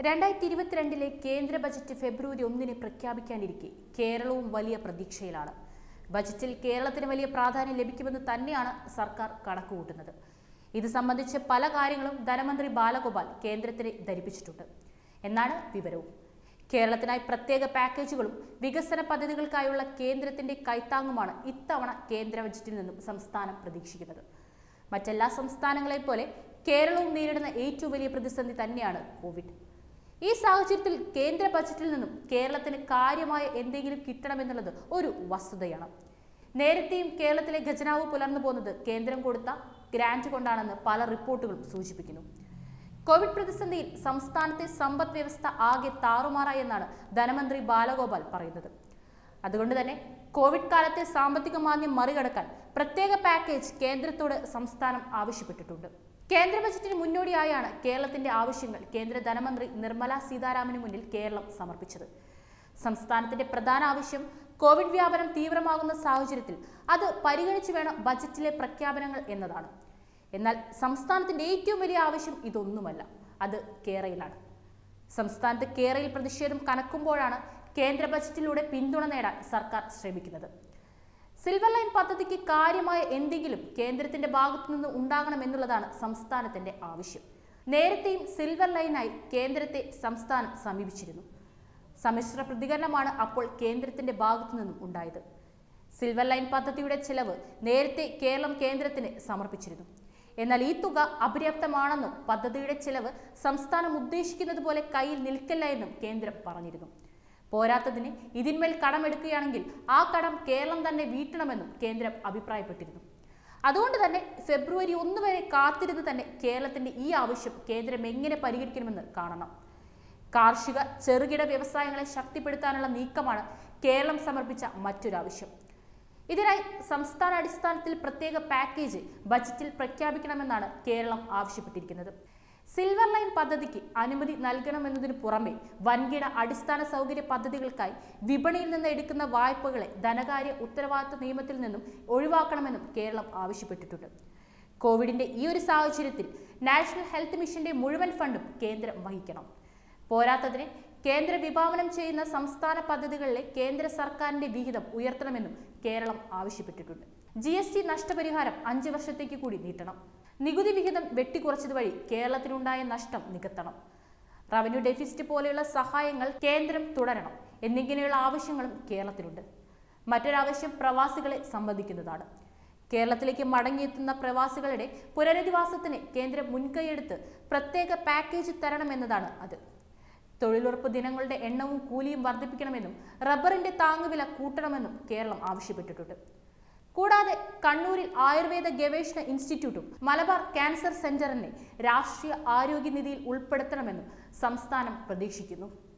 രണ്ടായിരത്തി ഇരുപത്തിരണ്ടിലെ കേന്ദ്ര ബജറ്റ് ഫെബ്രുവരി ഒന്നിന് പ്രഖ്യാപിക്കാനിരിക്കെ കേരളവും വലിയ പ്രതീക്ഷയിലാണ് ബജറ്റിൽ കേരളത്തിന് വലിയ പ്രാധാന്യം ലഭിക്കുമെന്ന് തന്നെയാണ് സർക്കാർ കണക്കുകൂട്ടുന്നത് ഇത് സംബന്ധിച്ച് പല കാര്യങ്ങളും ധനമന്ത്രി ബാലഗോപാൽ കേന്ദ്രത്തിന് ധരിപ്പിച്ചിട്ടുണ്ട് എന്നാണ് വിവരവും കേരളത്തിനായി പ്രത്യേക പാക്കേജുകളും വികസന പദ്ധതികൾക്കായുള്ള കേന്ദ്രത്തിന്റെ കൈത്താങ്ങുമാണ് ഇത്തവണ കേന്ദ്ര ബജറ്റിൽ നിന്നും സംസ്ഥാനം പ്രതീക്ഷിക്കുന്നത് മറ്റെല്ലാ സംസ്ഥാനങ്ങളെ പോലെ കേരളവും നേരിടുന്ന ഏറ്റവും വലിയ പ്രതിസന്ധി തന്നെയാണ് കോവിഡ് ഈ സാഹചര്യത്തിൽ കേന്ദ്ര ബജറ്റിൽ നിന്നും കേരളത്തിന് കാര്യമായ എന്തെങ്കിലും കിട്ടണമെന്നുള്ളത് ഒരു വസ്തുതയാണ് നേരത്തെയും കേരളത്തിലെ ഖജനാവ് പുലർന്നു പോകുന്നത് കേന്ദ്രം കൊടുത്ത ഗ്രാന്റ് കൊണ്ടാണെന്ന് പല റിപ്പോർട്ടുകളും സൂചിപ്പിക്കുന്നു കോവിഡ് പ്രതിസന്ധിയിൽ സംസ്ഥാനത്തെ സമ്പദ് വ്യവസ്ഥ ആകെ താറുമാറായി എന്നാണ് ധനമന്ത്രി ബാലഗോപാൽ പറയുന്നത് അതുകൊണ്ട് തന്നെ കോവിഡ് കാലത്തെ സാമ്പത്തിക മാന്ദ്യം മറികടക്കാൻ പ്രത്യേക പാക്കേജ് കേന്ദ്രത്തോട് സംസ്ഥാനം ആവശ്യപ്പെട്ടിട്ടുണ്ട് കേന്ദ്ര ബജറ്റിന് മുന്നോടിയായാണ് കേരളത്തിന്റെ ആവശ്യങ്ങൾ കേന്ദ്ര ധനമന്ത്രി നിർമ്മല സീതാരാമന് മുന്നിൽ കേരളം സമർപ്പിച്ചത് സംസ്ഥാനത്തിന്റെ പ്രധാന ആവശ്യം കോവിഡ് വ്യാപനം തീവ്രമാകുന്ന സാഹചര്യത്തിൽ അത് പരിഗണിച്ചു വേണം ബജറ്റിലെ പ്രഖ്യാപനങ്ങൾ എന്നതാണ് എന്നാൽ സംസ്ഥാനത്തിന്റെ ഏറ്റവും വലിയ ആവശ്യം ഇതൊന്നുമല്ല അത് കേരളയിലാണ് സംസ്ഥാനത്ത് കേരളയിൽ പ്രതിഷേധം കനക്കുമ്പോഴാണ് കേന്ദ്ര ബജറ്റിലൂടെ പിന്തുണ നേടാൻ സർക്കാർ ശ്രമിക്കുന്നത് സിൽവർ ലൈൻ പദ്ധതിക്ക് കാര്യമായ എന്തെങ്കിലും കേന്ദ്രത്തിന്റെ ഭാഗത്തു നിന്ന് ഉണ്ടാകണമെന്നുള്ളതാണ് സംസ്ഥാനത്തിന്റെ ആവശ്യം നേരത്തെയും സിൽവർ ലൈനായി കേന്ദ്രത്തെ സംസ്ഥാനം സമീപിച്ചിരുന്നു സമ്മിശ്ര പ്രതികരണമാണ് അപ്പോൾ കേന്ദ്രത്തിന്റെ ഭാഗത്തു നിന്നും ഉണ്ടായത് സിൽവർ ലൈൻ പദ്ധതിയുടെ ചെലവ് നേരത്തെ കേരളം കേന്ദ്രത്തിന് സമർപ്പിച്ചിരുന്നു എന്നാൽ ഈ തുക അപര്യാപ്തമാണെന്നും പദ്ധതിയുടെ ചെലവ് സംസ്ഥാനം ഉദ്ദേശിക്കുന്നത് പോലെ കയ്യിൽ നിൽക്കില്ല എന്നും കേന്ദ്രം പറഞ്ഞിരുന്നു പോരാത്തതിന് ഇതിന്മേൽ കടമെടുക്കുകയാണെങ്കിൽ ആ കടം കേരളം തന്നെ വീട്ടണമെന്നും കേന്ദ്രം അഭിപ്രായപ്പെട്ടിരുന്നു അതുകൊണ്ട് തന്നെ ഫെബ്രുവരി ഒന്ന് വരെ കാത്തിരുന്ന് തന്നെ കേരളത്തിന്റെ ഈ ആവശ്യം കേന്ദ്രം എങ്ങനെ പരിഹരിക്കണമെന്ന് കാണണം കാർഷിക ചെറുകിട വ്യവസായങ്ങളെ ശക്തിപ്പെടുത്താനുള്ള നീക്കമാണ് കേരളം സമർപ്പിച്ച മറ്റൊരാവശ്യം ഇതിനായി സംസ്ഥാന അടിസ്ഥാനത്തിൽ പ്രത്യേക പാക്കേജ് ബജറ്റിൽ പ്രഖ്യാപിക്കണമെന്നാണ് കേരളം ആവശ്യപ്പെട്ടിരിക്കുന്നത് സിൽവർ ലൈൻ പദ്ധതിക്ക് അനുമതി നൽകണമെന്നതിനു പുറമെ വൻകിട അടിസ്ഥാന സൗകര്യ പദ്ധതികൾക്കായി വിപണിയിൽ നിന്ന് എടുക്കുന്ന വായ്പകളെ ധനകാര്യ ഉത്തരവാദിത്ത നിയമത്തിൽ നിന്നും ഒഴിവാക്കണമെന്നും കേരളം ആവശ്യപ്പെട്ടിട്ടുണ്ട് കോവിഡിന്റെ ഈ ഒരു സാഹചര്യത്തിൽ നാഷണൽ ഹെൽത്ത് മിഷന്റെ മുഴുവൻ ഫണ്ടും കേന്ദ്രം വഹിക്കണം പോരാത്തതിന് കേന്ദ്ര വിഭാവനം ചെയ്യുന്ന സംസ്ഥാന പദ്ധതികളിലെ കേന്ദ്ര സർക്കാരിന്റെ വിഹിതം ഉയർത്തണമെന്നും കേരളം ആവശ്യപ്പെട്ടിട്ടുണ്ട് ജി എസ് ടി നഷ്ടപരിഹാരം അഞ്ച് വർഷത്തേക്ക് കൂടി നീട്ടണം നികുതി വിഹിതം വെട്ടിക്കുറച്ചത് വഴി കേരളത്തിനുണ്ടായ നഷ്ടം നികത്തണം റവന്യൂ ഡെഫിസിറ്റ് പോലെയുള്ള സഹായങ്ങൾ കേന്ദ്രം തുടരണം എന്നിങ്ങനെയുള്ള ആവശ്യങ്ങളും കേരളത്തിനുണ്ട് മറ്റൊരാവശ്യം പ്രവാസികളെ സംബന്ധിക്കുന്നതാണ് കേരളത്തിലേക്ക് മടങ്ങിയെത്തുന്ന പ്രവാസികളുടെ പുനരധിവാസത്തിന് കേന്ദ്രം മുൻകൈയെടുത്ത് പ്രത്യേക പാക്കേജ് തരണമെന്നതാണ് അത് തൊഴിലുറപ്പ് ദിനങ്ങളുടെ എണ്ണവും കൂലിയും വർദ്ധിപ്പിക്കണമെന്നും റബ്ബറിന്റെ താങ്ങുവില കൂട്ടണമെന്നും കേരളം ആവശ്യപ്പെട്ടിട്ടുണ്ട് കൂടാതെ കണ്ണൂരിൽ ആയുർവേദ ഗവേഷണ ഇൻസ്റ്റിറ്റ്യൂട്ടും മലബാർ ക്യാൻസർ സെന്ററിനെ രാഷ്ട്രീയ ആരോഗ്യനിധിയിൽ ഉൾപ്പെടുത്തണമെന്നും സംസ്ഥാനം പ്രതീക്ഷിക്കുന്നു